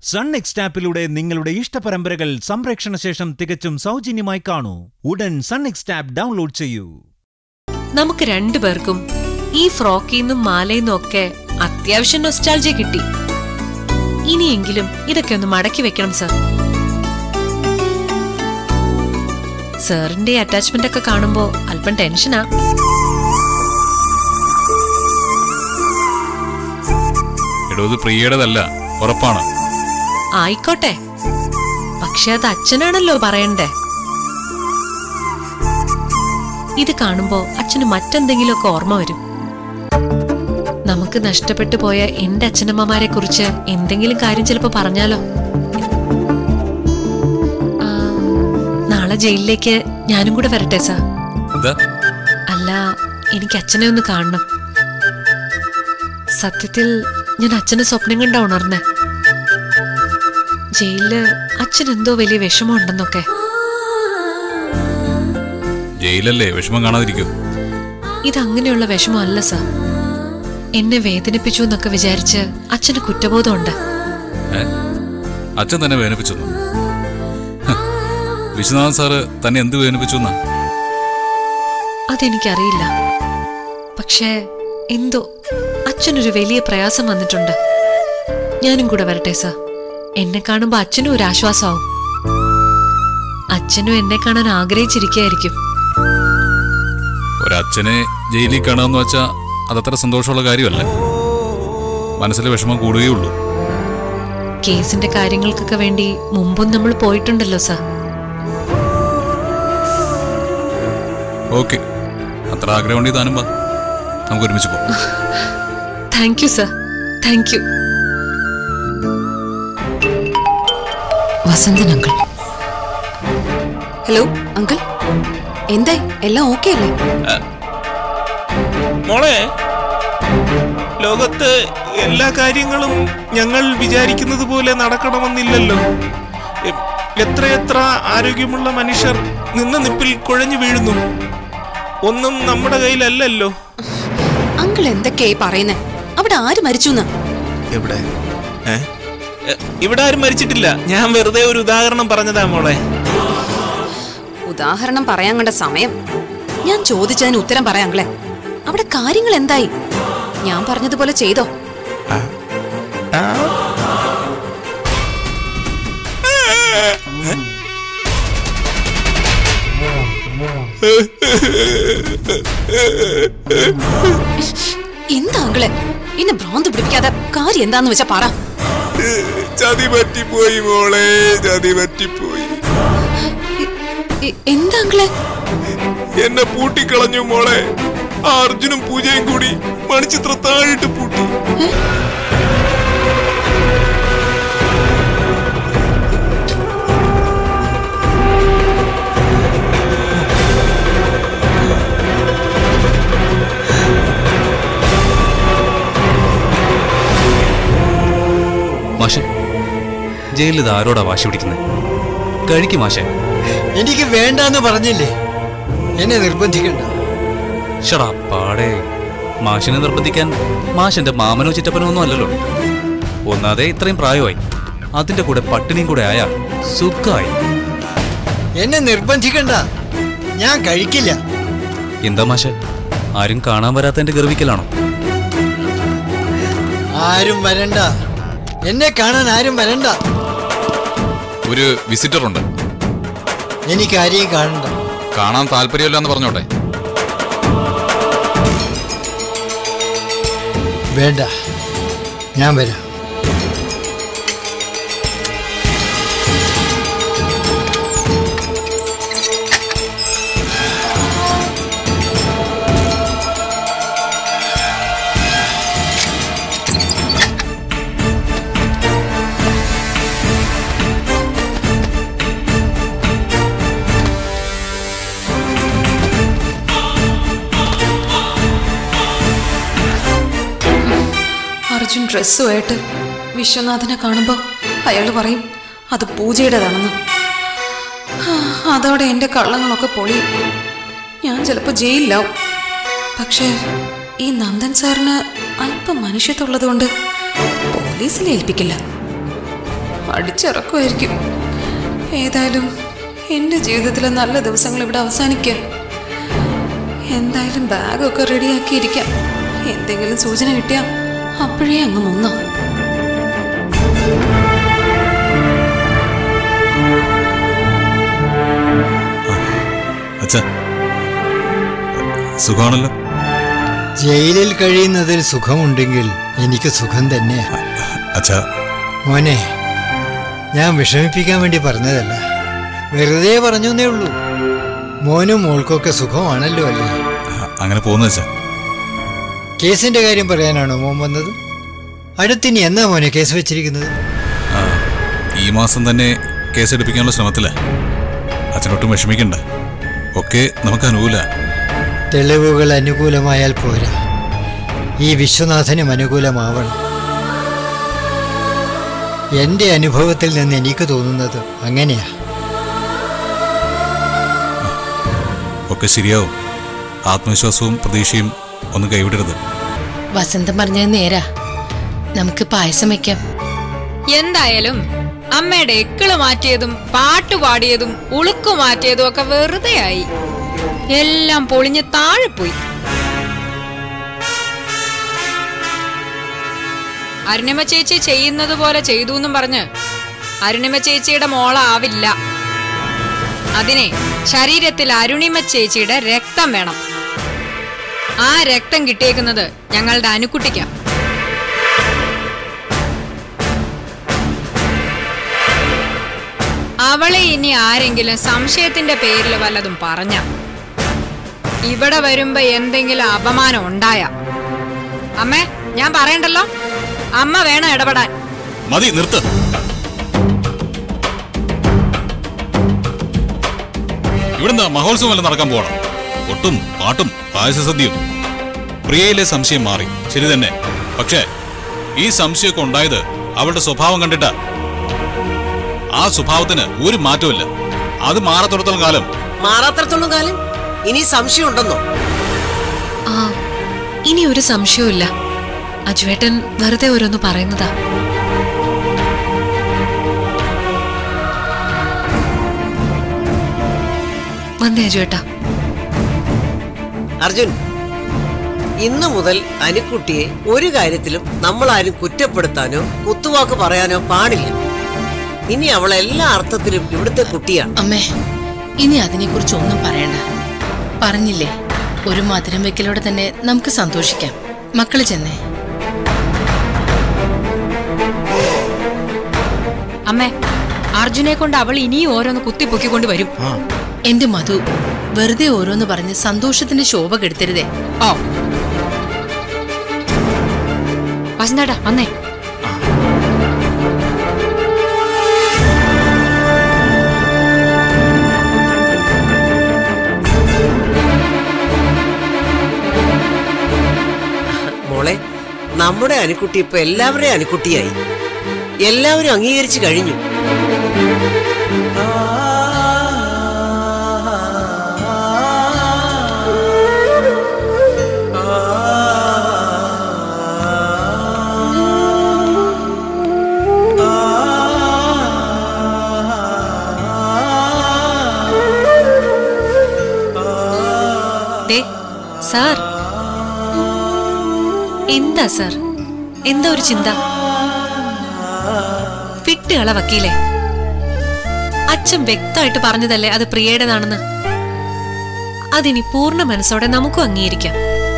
Sun next ആപ്പിലൂടെ നിങ്ങളുടെ ഇഷ്ടപരമ്പരകൾ സംപ്രേക്ഷണ ശേഷം തികച്ചും സൗജന്യമായി കാണൂ ഉടൻ സൺ നെക്സ്റ്റ് ആപ്പ് ഡൗൺലോഡ് ചെയ്യൂ നമുക്ക് രണ്ടുപേർക്കും ഈ ഫ്രോക്കിന്നും മാലയിന്നും ഒക്കെ അത്യാവശ്യം നൊസ്റ്റാൾജിയ കിട്ടി ഇനിയെങ്കിലും ഇതൊക്കെ ഒന്ന് മടക്കി വെക്കണം സർ സാറിന്റെ അറ്റാച്ച്മെന്റ് ഒക്കെ കാണുമ്പോ അല്പം ടെൻഷനാ എടോ ഇത് പ്രിയയുടേതല്ല ഉറപ്പാണ് ആയിക്കോട്ടെ പക്ഷെ അത് അച്ഛനാണല്ലോ പറയണ്ടേ ഇത് കാണുമ്പോ അച്ഛന് മറ്റെന്തെങ്കിലുമൊക്കെ ഓർമ്മ വരും നമുക്ക് നഷ്ടപ്പെട്ടു പോയ എന്റെ അച്ഛനമ്മമാരെ കുറിച്ച് എന്തെങ്കിലും കാര്യം ചിലപ്പോ പറഞ്ഞാലോ ആ, നാളെ ജയിലിലേക്ക് ഞാനും കൂടെ വരട്ടെ സാർ എന്താ അല്ല എനിക്ക് അച്ഛനെ ഒന്ന് കാണണം സത്യത്തിൽ ഞാൻ അച്ഛനെ സ്വപ്നം കണ്ട ഉണർന്നെ ജയിലില് അച്ഛൻ എന്തോ വലിയ വിഷമമുണ്ടെന്നൊക്കെ ജയിലല്ലേ വിഷമം കാണാതിരിക്കൂ ഇതങ്ങനെയുള്ള വിഷമമല്ല സാർ എന്നെ വേദനിപ്പിച്ചു എന്നൊക്കെ വിചാരിച്ച് അച്ഛന് കുറ്റബോധമുണ്ട് ഏ അച്ഛൻ തന്നെ വേദനിപ്പിച്ചു എന്ന്. ഹ്, വിശ്വനാഥൻ സാറ് തന്നെ എന്ത് വേദനിപ്പിച്ചു എന്നാ അതെനിക്കറിയില്ല പക്ഷേ എന്തോ അച്ഛനൊരു വലിയ പ്രയാസം വന്നിട്ടുണ്ട് ഞാനും കൂടെ വരട്ടെ സാർ എന്നെ കാണുമ്പോ അച്ഛനും ഒരു ആശ്വാസമാവും അച്ഛനും എന്നെ കാണാൻ ആഗ്രഹിച്ചിരിക്കുകയായിരിക്കും ഒരച്ഛനെ ജയിലിൽ കാണാന്ന് വെച്ചാ അതത്ര സന്തോഷമുള്ള കാര്യമല്ല മനസ്സിലെ വിഷമം കൂടുകയുള്ളൂ കേസിന്റെ കാര്യങ്ങൾക്കൊക്കെ വേണ്ടി മുമ്പും നമ്മൾ പോയിട്ടുണ്ടല്ലോ സാർ ഓക്കെ അത്ര ആഗ്രഹമുണ്ടെങ്കിൽ താനും വാ നമുക്ക് ഒരുമിച്ച് പോകാം thank you sir thank you Vasanthan uncle hello uncle എന്തായി എല്ലാം ഓക്കെ അല്ലേ മോളെ ലോകത്ത് എല്ലാ കാര്യങ്ങളും ഞങ്ങൾ വിചാരിക്കുന്നത് പോലെ നടക്കണമെന്നില്ലല്ലോ എ- എത്രയെത്ര ആരോഗ്യമുള്ള മനുഷ്യർ നിന്ന നിപ്പിൽ കുഴഞ്ഞു വീഴുന്നു ഒന്നും നമ്മുടെ കയ്യിലല്ലല്ലോ അങ്കിൾ എന്തൊക്കെയായി പറയുന്നേ അവിടെ ആര് മരിച്ചു എവിടെ ഇവിടെ ആരും മരിച്ചിട്ടില്ല ഞാൻ വെറുതെ ഒരു ഉദാഹരണം പറഞ്ഞതാ മോളെ ഉദാഹരണം പറയാൻ കണ്ട സമയം ഞാൻ ചോദിച്ചതിന് ഉത്തരം പറയാം അങ്കിളെ അവിടെ കാര്യങ്ങൾ എന്തായി ഞാൻ പറഞ്ഞതുപോലെ ചെയ്തോ എന്താ അങ്കിളെ എന്നെ ഭ്രാന്ത് പിടിപ്പിക്കാതെ കാര്യം എന്താന്ന് വെച്ചാ പറ ചതി പറ്റിപ്പോയി മോളെ ചതി പറ്റിപ്പോയി എ- എ- എന്താ അങ്കിളെ എന്നെ പൂട്ടിക്കളഞ്ഞു മോളെ ആ അർജുനും പൂജയും കൂടി മണിച്ചിത്ര താഴിട്ട് പൂട്ടി മാഷെ ജയിലിൽ ഇത് ആരോടാ വാശി പിടിക്കുന്നത് കഴിക്കും മാഷെ എനിക്ക് വേണ്ടാന്ന് പറഞ്ഞില്ലേ എന്നെ നിർബന്ധിക്കണ്ട ഷടാ പാടേ മാഷിനെ നിർബന്ധിക്കാൻ മാഷിന്റെ മാമനോ ചിറ്റപ്പനോ ഒന്നും അല്ലല്ലോ ഒന്നാതെ ഇത്രയും പ്രായമായി അതിന്റെ കൂടെ പട്ടിണിയും കൂടെ ആയാ സുഖമായി എന്നെ നിർബന്ധിക്കണ്ട ഞാൻ കഴിക്കില്ല എന്താ മാഷെ ആരും കാണാൻ വരാത്തതിന്റെ ഗർവിക്കലാണോ ആരും വരണ്ട എന്നെ കാണാൻ ആരും വരണ്ട ഒരു വിസിറ്റർ ഉണ്ട് എനിക്ക് ആരെയും കാണണ്ട കാണാൻ താല്പര്യമില്ല എന്ന് പറഞ്ഞോട്ടെ വേണ്ട ഞാൻ വരാം അർജുൻ ഡ്രസ്സുമായിട്ട് വിശ്വനാഥനെ കാണുമ്പോൾ അയാൾ പറയും അത് പൂജയുടേതാണെന്ന് ആ, അതോടെ എൻ്റെ കള്ളങ്ങളൊക്കെ പൊളിയും ഞാൻ ചിലപ്പോൾ ജയിലിലാവും പക്ഷേ ഈ നന്ദൻ സാറിന് അല്പം മനുഷ്യത്തുള്ളത് കൊണ്ട് പോലീസിനെ ഏൽപ്പിക്കില്ല അടിച്ചിറക്കുമായിരിക്കും ഏതായാലും എൻ്റെ ജീവിതത്തിലെ നല്ല ദിവസങ്ങൾ ഇവിടെ അവസാനിക്കുക എന്തായാലും ബാഗൊക്കെ റെഡിയാക്കിയിരിക്കാം എന്തെങ്കിലും സൂചന കിട്ടിയാൽ അപ്പോഴേ അങ്ങ് മുങ്ങാം അച്ഛ സുഖമാണല്ലോ ജയിലിൽ കഴിയുന്നതിൽ സുഖമുണ്ടെങ്കിൽ എനിക്ക് സുഖം തന്നെയാ അച്ഛ മോനെ ഞാൻ വിഷമിപ്പിക്കാൻ വേണ്ടി പറഞ്ഞതല്ല വെറുതെ പറഞ്ഞേ ഉള്ളൂ മോനും മോൾക്കൊക്കെ സുഖമാണല്ലോ അല്ലേ അങ്ങനെ പോകുന്നു അച്ഛ കേസിന്റെ കാര്യം പറയാനാണോ മോൻ വന്നത് അടുത്തിനി എന്നാ മോനെ കേസ് വെച്ചിരിക്കുന്നത് ആ, ഈ മാസം തന്നെ കേസെടുപ്പിക്കാനുള്ള ശ്രമത്തില അച്ഛനൊട്ടും വിഷമിക്കണ്ട ഒക്കെ നമുക്ക് അനുകൂല തെളിവുകൾ അനുകൂലമായാൽ പോരാ ഈ വിശ്വനാഥനും അനുകൂലമാവണം എന്റെ അനുഭവത്തിൽ നിന്ന് എനിക്ക് തോന്നുന്നത് അങ്ങനെയാ ഒക്കെ ശരിയാവും ആത്മവിശ്വാസവും പ്രതീക്ഷയും ഒന്നും കൈവിടരുത് വസന്തം പറഞ്ഞത് നേരാ നമുക്ക് പായസം വെക്കാം എന്തായാലും അമ്മയുടെ എക്കിള് മാറ്റിയതും പാട്ട് പാടിയതും ഉളുക്കു മാറ്റിയതും ഒക്കെ വെറുതെ ആയി എല്ലാം പൊളിഞ്ഞ് താഴെ പോയി അരുണിമ ചേച്ചി ചെയ്യുന്നത് പോലെ ചെയ്തു എന്നും പറഞ്ഞ് അരുണിമ ചേച്ചിയുടെ മോളാവില്ല അതിനെ ശരീരത്തിൽ അരുണിമ ചേച്ചിയുടെ രക്തം വേണം ആ രക്തം കിട്ടിയേക്കുന്നത് ഞങ്ങളുടെ അനുക്കുട്ടിക്കാം അവളെ ഇനി ആരെങ്കിലും സംശയത്തിന്റെ പേരിൽ വല്ലതും പറഞ്ഞ ഇവിടെ വരുമ്പോ എന്തെങ്കിലും അപമാനം ഉണ്ടായ അമ്മേ ഞാൻ പറയണ്ടല്ലോ അമ്മ വേണം ഇടപെടാൻ മതി നിർത്ത് ഇവിടുന്ന് മഹോത്സവം വല്ല നടക്കാൻ പോകണം ഒട്ടും പാട്ടും പായസസദ്യയും പ്രിയയിലെ സംശയം മാറി ശരി തന്നെ പക്ഷേ ഈ സംശയമൊക്കെ ഉണ്ടായത് അവളുടെ സ്വഭാവം കണ്ടിട്ടാ ആ സ്വഭാവത്തിന് ഒരു മാറ്റമില്ല അത് മാറത്തോടത്തോളം കാലം മാറാത്രത്തോളം കാലം ഇനി സംശയം ഉണ്ടെന്നോ ആ ഇനി ഒരു സംശയവുമില്ല അജുവേട്ടൻ വെറുതെ ഓരോന്ന് പറയുന്നതാ വന്നേ അജുവേട്ടാ അർജുൻ ഇന്നു മുതൽ അനുക്കുട്ടിയെ ഒരു കാര്യത്തിലും നമ്മൾ ആരും കുറ്റപ്പെടുത്താനോ കുത്തുവാക്ക് പറയാനോ പാടില്ല ഇനി അവൾ എല്ലാ അർത്ഥത്തിലും ഇവിടുത്തെ കുട്ടിയാണ് അമ്മേ ഇനി അതിനെക്കുറിച്ച് ഒന്നും പറയണ്ട പറഞ്ഞില്ലേ ഒരു മധുരം വെക്കലോടെ തന്നെ നമുക്ക് സന്തോഷിക്കാം മക്കള് ചെന്നേ അമ്മേ അർജുനെ കൊണ്ട് അവൾ ഇനിയും ഓരോന്ന് കുത്തിപ്പൊക്കിക്കൊണ്ട് വരും എന്റെ മധു വെറുതെ ഓരോന്ന് പറഞ്ഞ് സന്തോഷത്തിന്റെ ശോഭ കെടുത്തരുതേ ഓ വസന്തേട്ടാ വന്നേ മോളെ നമ്മുടെ അനുക്കുട്ടി ഇപ്പൊ എല്ലാവരുടെയും അനുക്കുട്ടിയായി എല്ലാവരും അംഗീകരിച്ചു കഴിഞ്ഞു ദേ സാർ എന്താ സാർ എന്താ ഒരു ചിന്ത വിട്ടുകള വക്കീലെ അച്ഛൻ വ്യക്തമായിട്ട് പറഞ്ഞതല്ലേ അത് പ്രിയയുടേതാണെന്ന് അതിനി പൂർണ്ണ മനസ്സോടെ നമുക്കും അംഗീകരിക്കാം